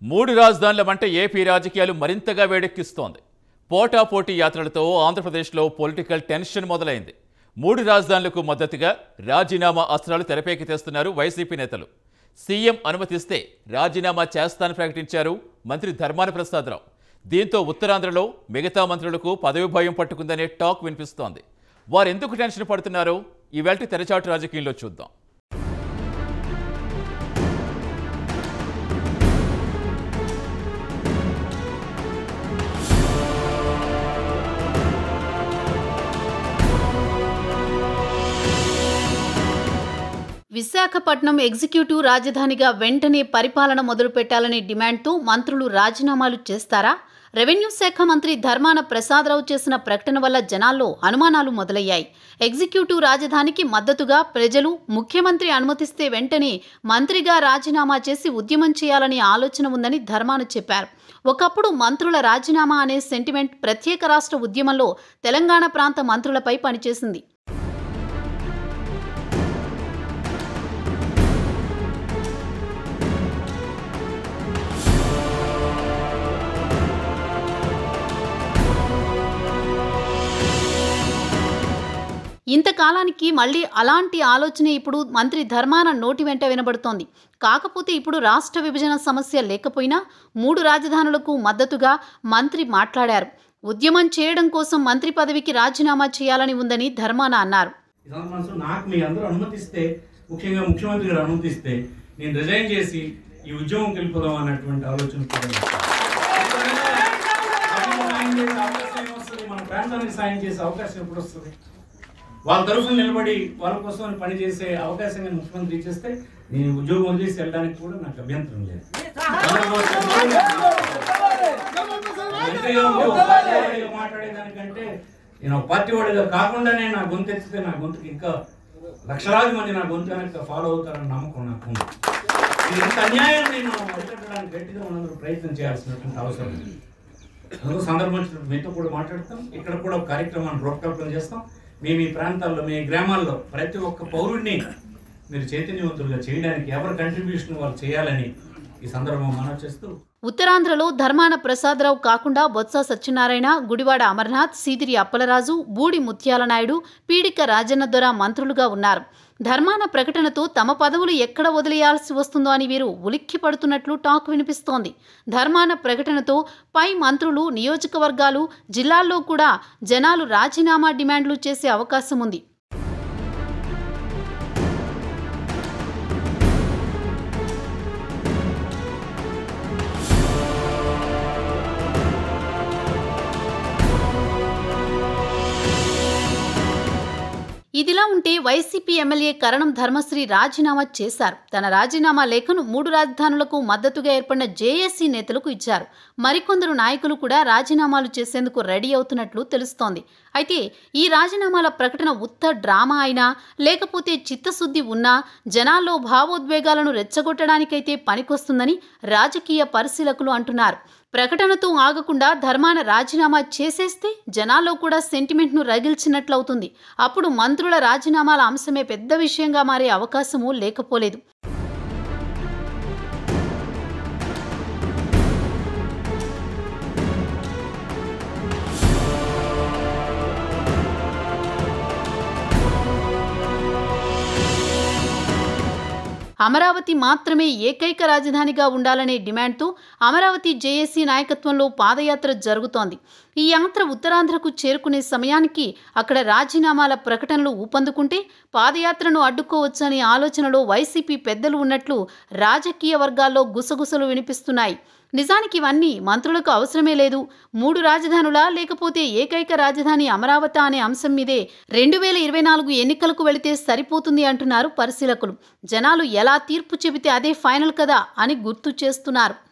మూడు రాజధానుల వంట ఏపీ రాజకీయాలు మరింతగా వేడెక్కిస్తోంది పోటాపోటీ యాత్రలతో ఆంధ్రప్రదేశ్లో పొలిటికల్ టెన్షన్ మొదలైంది మూడు రాజధానులకు మద్దతుగా రాజీనామా అస్త్రాలు తెరపైకి తెస్తున్నారు వైసీపీ నేతలు సీఎం అనుమతిస్తే రాజీనామా చేస్తానని ప్రకటించారు మంత్రి ధర్మాన ప్రసాదరావు దీంతో ఉత్తరాంధ్రలో మిగతా మంత్రులకు పదవి భయం పట్టుకుందనే టాక్ వినిపిస్తోంది వారెందుకు టెన్షన్ పడుతున్నారో ఈవేళ తెరచాటు రాజకీయంలో చూద్దాం విశాఖపట్నం ఎగ్జిక్యూటివ్ రాజధానిగా వెంటనే పరిపాలన మొదలుపెట్టాలనే డిమాండ్తో మంత్రులు రాజీనామాలు చేస్తారా రెవెన్యూ శాఖ మంత్రి ధర్మాన ప్రసాదరావు చేసిన ప్రకటన వల్ల జనాల్లో అనుమానాలు మొదలయ్యాయి ఎగ్జిక్యూటివ్ రాజధానికి మద్దతుగా ప్రజలు ముఖ్యమంత్రి అనుమతిస్తే వెంటనే మంత్రిగా రాజీనామా చేసి ఉద్యమం చేయాలనే ఆలోచన ఉందని ధర్మాన చెప్పారు ఒకప్పుడు మంత్రుల రాజీనామా అనే సెంటిమెంట్ ప్రత్యేక రాష్ట్ర ఉద్యమంలో తెలంగాణ ప్రాంత మంత్రులపై పనిచేసింది ఇంతకాలానికి మళ్ళీ అలాంటి ఆలోచనే ఇప్పుడు మంత్రి ధర్మాన నోటి వెంట వినబడుతోంది కాకపోతే ఇప్పుడు రాష్ట్ర విభజన సమస్య లేకపోయినా మూడు రాజధానులకు మద్దతుగా మంత్రి మాట్లాడారు ఉద్యమం చేయడం కోసం మంత్రి పదవికి రాజీనామా చేయాలని ఉందని ధర్మాన అన్నారు ఇదంతా మనసు నాకు మీ అందరూ అనుమతిస్తే ముఖ్యంగా ముఖ్యమంత్రి గారు అనుమతిస్తే నేను రిజైన్ చేసి ఈ ఉద్యోగం వెళ్ళిపోదాం అన్నటువంటి ఆలోచన కూడా ఉంది. డబ్బులు సాయం చేసే అవకాశం ఏమొస్తుంది? మన ప్రాంతానికి సాయం చేసే అవకాశం ఎప్పుడు వస్తుంది వాళ్ళ తరఫున నిలబడి వాళ్ళ కోసం పనిచేసే అవకాశం నేను ముఖ్యమంత్రి ఇచ్చేస్తే నేను ఉద్యోగం వదిలేసి వెళ్ళడానికి కూడా నాకు అభ్యంతరం లేదు మంత్రిగా ఉండి ఒక పార్టీ వాడిగా మాట్లాడేదానికంటే నేను ఒక పార్టీ వాడిగా కాకుండానే నా గొంతు ఎత్తితే నా గొంతుకి ఇంకా లక్షలాది మంది నా గొంతు వెనక ఫాలో అవుతారని నమ్మకం నాకు ఉంది ఇది ఇంత అన్యాయం నేను అరికట్టడానికి గట్టిగా మనందరూ ప్రయత్నం చేయాల్సినటువంటి అవసరం ఉంది అందుకు సందర్భం వచ్చినప్పుడు మీతో కూడా మాట్లాడతాం ఇక్కడ కూడా ఒక కార్యక్రమాన్ని రూపకల్పన చేస్తాం మేము ఈ ప్రాంతాల్లో మీ గ్రామాల్లో ప్రతి ఒక్క పౌరుడిని మీరు చైతన్యవంతులుగా చేయడానికి ఎవరి కంట్రిబ్యూషన్ వాళ్ళు చేయాలని ఈ సందర్భం మనవి చేస్తూ ఉత్తరాంధ్రలో ధర్మాన ప్రసాదరావు కాకుండా బొత్స సత్యనారాయణ గుడివాడ అమర్నాథ్ సీదిరి అప్పలరాజు బూడి ముత్యాల నాయుడు పీడిక రాజన్న దొర మంత్రులుగా ఉన్నారు ధర్మాన ప్రకటనతో తమ పదవులు ఎక్కడ వదిలేయాల్సి వస్తుందో అని వీరు ఉలిక్కి పడుతున్నట్లు టాక్ వినిపిస్తోంది ధర్మాన ప్రకటనతో పై మంత్రులు నియోజకవర్గాలు జిల్లాల్లో కూడా జనాలు రాజీనామా డిమాండ్లు చేసే అవకాశం ఉంది ఇదిలా ఉంటే వైసీపీ ఎమ్మెల్యే కరణం ధర్మశ్రీ రాజీనామా చేశారు తన రాజీనామా లేఖను మూడు రాజధానులకు మద్దతుగా ఏర్పడిన జేఏసీ నేతలకు ఇచ్చారు మరికొందరు నాయకులు కూడా రాజీనామాలు చేసేందుకు రెడీ అవుతున్నట్లు తెలుస్తోంది అయితే ఈ రాజీనామాల ప్రకటన ఉత్త డ్రామా అయినా లేకపోతే చిత్తశుద్ధి ఉన్నా జనాల్లో భావోద్వేగాలను రెచ్చగొట్టడానికైతే పనికొస్తుందని రాజకీయ పరిశీలకులు అంటున్నారు ప్రకటనతో ఆగకుండా ధర్మాన రాజీనామా చేసేస్తే జనాల్లో కూడా సెంటిమెంట్ను రగిల్చినట్లవుతుంది అప్పుడు మంత్రుల రాజీనామాల అంశమే పెద్ద విషయంగా మారే అవకాశమూ లేకపోలేదు అమరావతి మాత్రమే ఏకైక రాజధానిగా ఉండాలనే డిమాండ్తో అమరావతి జేఏసీ నాయకత్వంలో పాదయాత్ర జరుగుతోంది ఈ యాత్ర ఉత్తరాంధ్రకు చేరుకునే సమయానికి అక్కడ రాజీనామాల ప్రకటనలు ఊపందుకుంటే పాదయాత్రను అడ్డుకోవచ్చనే ఆలోచనలో వైసీపీ పెద్దలు ఉన్నట్లు రాజకీయ వర్గాల్లో గుసగుసలు వినిపిస్తున్నాయి నిజానికి ఇవన్నీ మంత్రులకు అవసరమే లేదు మూడు రాజధానులా లేకపోతే ఏకైక రాజధాని అమరావతి అనే అంశం మీదే రెండు వేల ఇరవై నాలుగు ఎన్నికలకు వెళితే సరిపోతుంది అంటున్నారు పరిశీలకులు జనాలు ఎలా తీర్పు చెబితే అదే ఫైనల్ కదా అని గుర్తు చేస్తున్నారు